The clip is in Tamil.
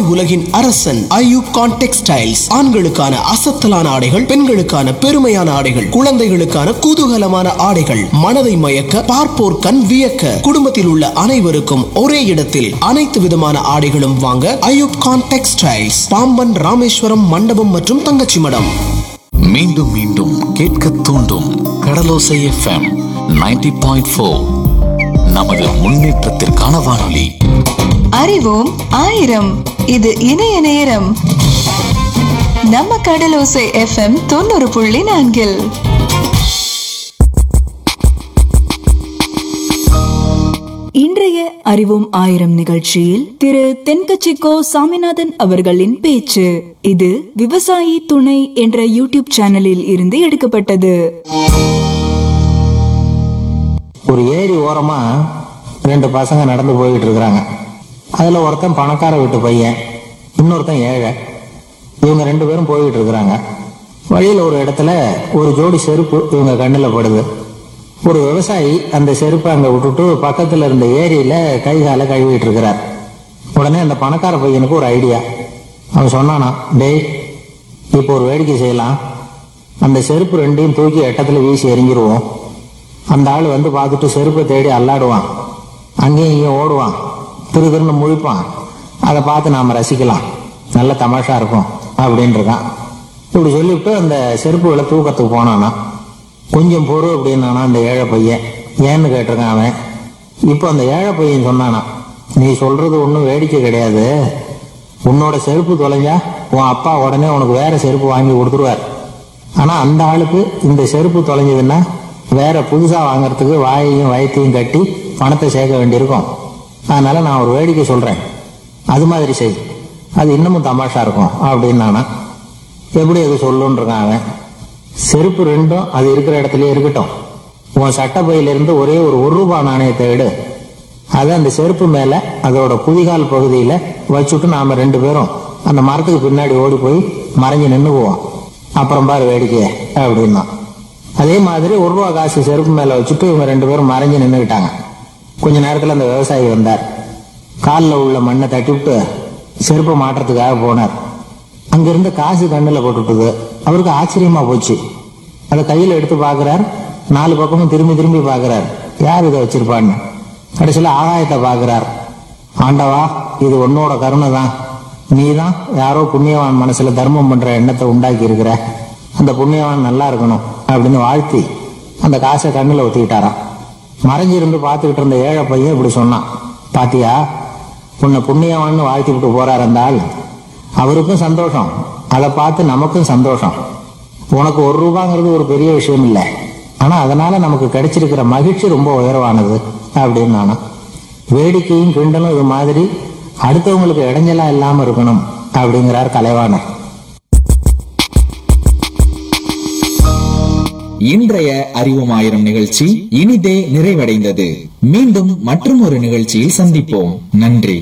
உலகின் அரசன் ஐயூப் கான் டெக்ஸ்டைல்ஸ் ஆண்களுக்கான அசத்தலான ஆடைகள் பெண்களுக்கான பெருமையான ஆடைகள் குழந்தைகளுக்கான குதூகலமான ஆடைகள் மனதை மயக்க பார்ப்போர் கண் வியக்க குடும்பத்தில் உள்ள அனைவருக்கும் ஒரே இடத்தில் அனைத்து விதமான ஆடைகளும் வாங்க ஐயூப் கான் டெக்ஸ்டைல்ஸ் பாம்பன் ராமேஸ்வரம் மண்டபம் மற்றும் தங்கச்சி மடம் மீண்டும் மீண்டும் கேட்க தூண்டும் கடலோசை எஃப்எம் 90.4 பாயிண்ட் ஃபோர் நமது முன்னேற்றத்திற்கான வானொலி அறிவோம் ஆயிரம் இது இணைய நேரம் நம்ம கடலோசை எஃப்எம் தொண்ணூறு புள்ளி நான்கில் இன்றைய அறிவோம் ஆயிரம் நிகழ்ச்சியில் திரு தென்கச்சிக்கோ சாமிநாதன் அவர்களின் பேச்சு இது விவசாயி துணை என்ற யூடியூப் சேனலில் இருந்து எடுக்கப்பட்டது ஒரு ஏரி ஓரமா ரெண்டு பசங்க நடந்து போய்கிட்டு இருக்கிறாங்க அதுல ஒருத்தன் பணக்கார வீட்டு பையன் இன்னொருத்தன் ஏழை இவங்க ரெண்டு பேரும் போய்கிட்டு இருக்கிறாங்க வழியில ஒரு இடத்துல ஒரு ஜோடி செருப்பு இவங்க கண்ணில் படுது ஒரு விவசாயி அந்த செருப்பை அங்க விட்டுட்டு பக்கத்துல இருந்த ஏரியில கை காலை கழுவிட்டு இருக்கிறார் உடனே அந்த பணக்கார பையனுக்கு ஒரு ஐடியா அவன் சொன்னானா டேய் இப்போ ஒரு வேடிக்கை செய்யலாம் அந்த செருப்பு ரெண்டையும் தூக்கி எட்டத்துல வீசி எறிஞ்சிருவோம் அந்த ஆள் வந்து பார்த்துட்டு செருப்பை தேடி அல்லாடுவான் அங்கேயும் இங்கேயும் ஓடுவான் திரு திருன்னு முழிப்பான் அதை பார்த்து நாம் ரசிக்கலாம் நல்ல தமாஷா இருக்கும் அப்படின்னு இருக்கான் இப்படி சொல்லிவிட்டு அந்த செருப்புகளை தூக்கத்துக்கு போனானா கொஞ்சம் பொறு அப்படின்னானா அந்த ஏழை பையன் ஏன்னு கேட்டிருக்கான் அவன் இப்போ அந்த ஏழை பையன் சொன்னானா நீ சொல்றது ஒன்றும் வேடிக்கை கிடையாது உன்னோட செருப்பு தொலைஞ்சா உன் அப்பா உடனே உனக்கு வேற செருப்பு வாங்கி கொடுத்துருவார் ஆனா அந்த ஆளுக்கு இந்த செருப்பு தொலைஞ்சதுன்னா வேற புதுசா வாங்குறதுக்கு வாயையும் வயத்தையும் கட்டி பணத்தை சேர்க்க வேண்டியிருக்கும் அதனால நான் ஒரு வேடிக்கை சொல்றேன் அது மாதிரி செய் அது இன்னமும் தமாஷா இருக்கும் அப்படின்னு நானா எப்படி அது சொல்லுன்னு இருக்கான் அவன் செருப்பு ரெண்டும் அது இருக்கிற இடத்துலயே இருக்கட்டும் உன் சட்டை பையில இருந்து ஒரே ஒரு ஒரு ரூபாய் நாணயத்தை எடு அதை அந்த செருப்பு மேல அதோட குதிகால் பகுதியில வச்சுட்டு நாம ரெண்டு பேரும் அந்த மரத்துக்கு பின்னாடி ஓடி போய் மறைஞ்சு நின்னுக்குவோம் அப்புறம் பாரு வேடிக்கைய அப்படின்னா அதே மாதிரி ஒரு ரூபா காசு செருப்பு மேல வச்சுட்டு இவங்க ரெண்டு பேரும் மறைஞ்சு நின்னுக்கிட்டாங்க கொஞ்ச நேரத்துல அந்த விவசாயி வந்தார் காலில் உள்ள மண்ணை தட்டிவிட்டு செருப்பை மாட்டுறதுக்காக போனார் அங்கிருந்த காசு கண்ணில் போட்டுட்டுது அவருக்கு ஆச்சரியமா போச்சு அதை கையில் எடுத்து பார்க்கறார் நாலு பக்கமும் திரும்பி திரும்பி பார்க்கறார் யார் இதை வச்சிருப்பான்னு கடைசியில் ஆகாயத்தை பார்க்கறார் ஆண்டவா இது உன்னோட கருணை தான் நீ தான் யாரோ புண்ணியவான் மனசுல தர்மம் பண்ற எண்ணத்தை உண்டாக்கி இருக்கிற அந்த புண்ணியவான் நல்லா இருக்கணும் அப்படின்னு வாழ்த்தி அந்த காசை கண்ணில் ஒத்திக்கிட்டாராம் மறைஞ்சிருந்து பார்த்துக்கிட்டு இருந்த ஏழை பையன் இப்படி சொன்னான் பாத்தியா உன்னை புண்ணியவான்னு வாழ்த்தி விட்டு போறார் அந்த ஆள் அவருக்கும் சந்தோஷம் அதை பார்த்து நமக்கும் சந்தோஷம் உனக்கு ஒரு ரூபாங்கிறது ஒரு பெரிய விஷயம் இல்லை ஆனா அதனால நமக்கு கிடைச்சிருக்கிற மகிழ்ச்சி ரொம்ப உயர்வானது அப்படின்னு நானா வேடிக்கையும் கிண்டலும் இது மாதிரி அடுத்தவங்களுக்கு இடைஞ்சலா இல்லாம இருக்கணும் அப்படிங்கிறார் கலைவாணர் இன்றைய அறிவோம் ஆயிரம் நிகழ்ச்சி இனிதே நிறைவடைந்தது மீண்டும் மற்றும் ஒரு நிகழ்ச்சியில் சந்திப்போம் நன்றி